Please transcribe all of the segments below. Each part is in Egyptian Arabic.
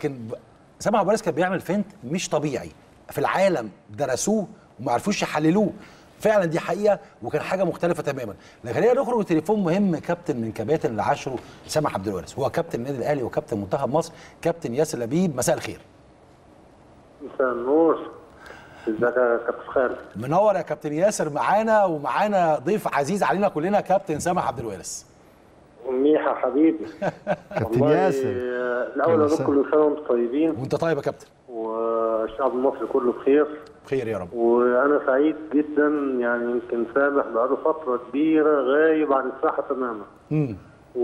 لكن ب- سامح ابو وارث كان بيعمل فنت مش طبيعي في العالم درسوه وما عرفوش يحللوه فعلا دي حقيقه وكان حاجه مختلفه تماما لكن خلينا نخرج بتليفون مهم كابتن من كباتن اللي عاشره سامح عبد الوارث هو كابتن النادي الاهلي وكابتن منتخب مصر كابتن ياسر لبيب مساء الخير مساء النور ازيك يا كابتن خالد منور يا كابتن ياسر معانا ومعانا ضيف عزيز علينا كلنا كابتن سامح عبد الوارث ميحة حبيبي كابتن والله، ياسر. آه، الاول اقول كل كل سنه وانتم طيبين وانت طيب يا كابتن والشعب المصري كله بخير خير يا رب وانا سعيد جدا يعني يمكن سامح بقاله فتره كبيره غايب عن الساحه تماما امم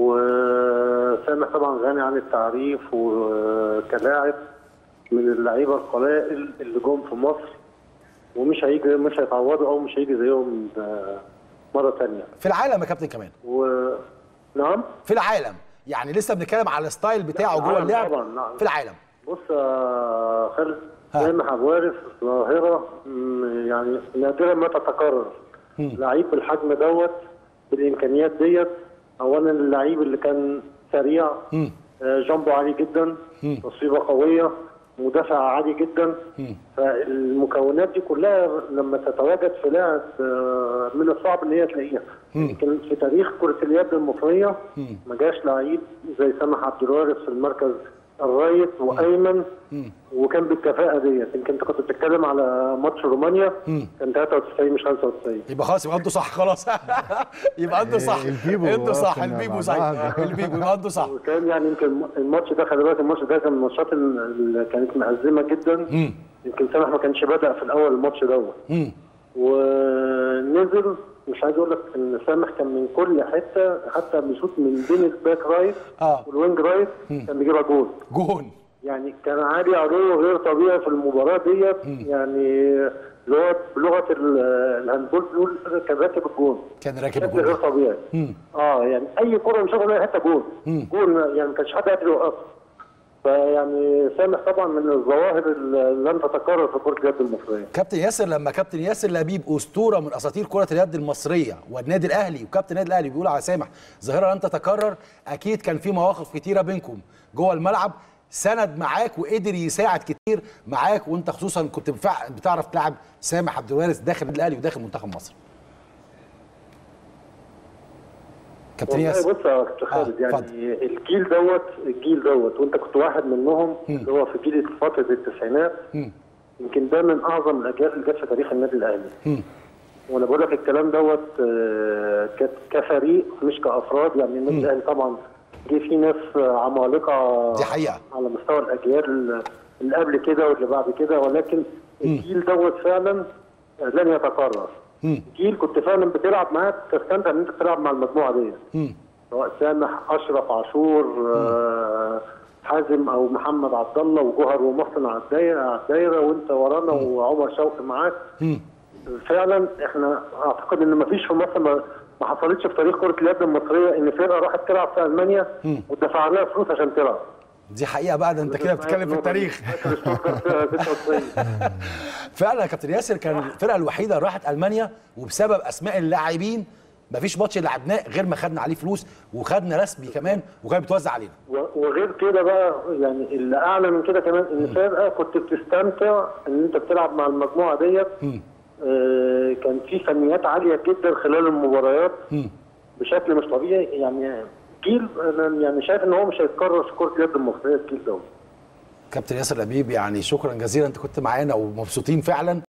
وسامح طبعا غني عن التعريف وكلاعب من اللعيبه القلائل اللي جم في مصر ومش هيجي مش هيتعوضوا او مش هيجي زيهم آه، مره ثانيه في العالم يا كابتن كمان و نعم في العالم يعني لسه بنتكلم على الستايل بتاعه جوه العالم اللعب طبعاً، نعم. في العالم بص يا خالد ها. سامح ابو وارث ظاهره م، يعني نادرا ما تتكرر لعيب بالحجم دوت بالامكانيات ديت اولا اللعيب اللي كان سريع مم. آه، جامبو عالي جدا تصويبه قويه مدافع عالي جدا فالمكونات دي كلها لما تتواجد في لاعب آه، من الصعب ان هي تلاقيها يمكن في تاريخ كره اليد المصريه ما جاش لعيب زي سامح عبد الوارث في المركز الرايت وايمن وكان بالكفاءه ديت يمكن انت كنت بتتكلم على ماتش رومانيا كان 93 مش 95 يبقى خلاص يبقى انتوا صح خلاص يبقى انتوا صح البيبو انتوا صح كنا البيبو مع صح بعض. البيبو يبقى انتوا صح وكان يعني يمكن الماتش ده خلي بالك الماتش ده كان من الماتشات اللي كانت مأزمه جدا يمكن سامح ما كانش بدأ في الاول الماتش دوت مم. ونزل مش عايز اقول لك ان سامح كان من كل حته حتى بيشوط من بين الباك رايت اه والوينج رايت كان بيجيبها جول جون يعني كان عالي علوه غير طبيعي في المباراه ديت يعني اللي هو بلغه ال- الهاندبول بيقول كان راكب الجول كان راكب بشكل غير الجون طبيعي مم. اه يعني اي كره مش هاخد حته جول مم. جول يعني ما كانش حد قادر يوقفه فيعني سامح طبعا من الظواهر اللي لم تتكرر في كره اليد المصريه كابتن ياسر لما كابتن ياسر لبيب اسطوره من اساطير كره اليد المصريه والنادي الاهلي وكابتن النادي الاهلي بيقول على سامح ظاهره لن تتكرر اكيد كان في مواقف كتيره بينكم جوه الملعب سند معاك وقدر يساعد كتير معاك وانت خصوصا كنت بفع- بتعرف تلعب سامح عبد الوارث داخل النادي الاهلي وداخل منتخب مصر كابتن والله ياسر بص يا كابتن خالد آه، يعني اتفضل. الجيل دوت الجيل دوت وانت كنت واحد منهم اللي هو في جيل فتره التسعينات مم. يمكن ده من اعظم الاجيال اللي جت في تاريخ النادي الاهلي مم. وانا بقول لك الكلام دوت آه، ك- كفريق مش كافراد يعني النادي الاهلي طبعا جه فيه ناس آه، عمالقه دي حقيقة. على مستوى الاجيال اللي قبل كده واللي بعد كده ولكن الجيل دوت فعلا آه، لن يتكرر مم. جيل كنت فعلا بتلعب معاه تستمتع ان انت تلعب مع المجموعه ديت مم. سواء سامح اشرف عاشور آه، حازم او محمد عبد الله وجوهر ومحسن على الدايره على الدايره وانت ورانا وعمر شوقي معاك مم. فعلا احنا اعتقد ان مفيش في مصر ما ما حصلتش في تاريخ كره اليد المصريه ان فرقه راحت تلعب في المانيا ودفع لها فلوس عشان تلعب دي حقيقه بقى ده انت كده بتتكلم في التاريخ فاكر ستوكر 96 فعلا يا كابتن ياسر كان الفرقه الوحيده اللي راحت المانيا وبسبب اسماء اللاعبين مفيش ماتش لعبناه غير ما خدنا عليه فلوس وخدنا رسمي كمان وكان بيتوزع علينا و- وغير كده بقى يعني اللي اعلى من كده كمان ان فرقه كنت بتستمتع ان انت بتلعب مع المجموعه ديت آه كان في فنيات عاليه جدا خلال المباريات بشكل مش طبيعي يعني جيل انا يعني شايف ان هو مش هيتكرر في كره اليد المصريه الجيل دوت كابتن ياسر لبيب يعني شكرا جزيلا انت كنت معانا ومبسوطين فعلا